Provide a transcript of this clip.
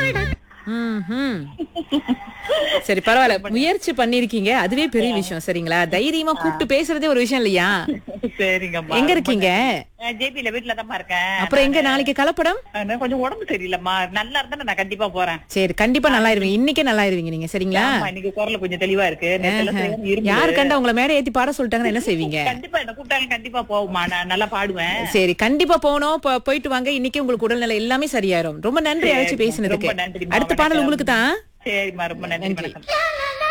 ம்ஹும். சரி பரவாயில்ல முயற்சி பண்ணிருக்கீங்க அதுவே பெரிய விஷயம் சரிங்களா தைரியமா கூப்பிட்டு பேசுறதே ஒரு விஷயம் இல்லையா சரிங்கம்மா எங்க இருக்கீங்க ஜேபில வீட்டுல தான் இருக்கேன் அப்புறம் எங்க நாளைக்கு கலப்படம் ஆனா, கொஞ்சம் உடம்பு சரியில்லைம்மா நல்லா இருந்தா நான் கண்டிப்பா போறேன் சரி கண்டிப்பா நல்லா இருவீங்க இன்னைக்கே நல்லா இருவீங்க நீங்க சரிங்களா ஆமா, இன்னைக்கு குரல் கொஞ்சம் தெளிவா இருக்கு நேத்தெல்லாம் சரியான இரும்பு. யாரு கண்டா உங்களை மேடை ஏத்தி பாட சொல்லிட்டாங்கன்னா என்ன செய்வீங்க கண்டிப்பா என்ன கூப்பிட்டாங்க கண்டிப்பா போகுமா நான் நல்லா பாடுவேன் சரி கண்டிப்பா போனோம் போ- போயிட்டு வாங்க இன்னைக்கு உங்களுக்கு உடல்நிலை எல்லாமே சரியாயிரும் ரொம்ப நன்றி அழைச்சு பேசினதுக்கு ரொம்ப நன்றிம்மா, அடுத்த பாடல் வணக்கம். உங்களுக்கு தான் சரிம்மா ரொம்ப நன்றி வணக்கம்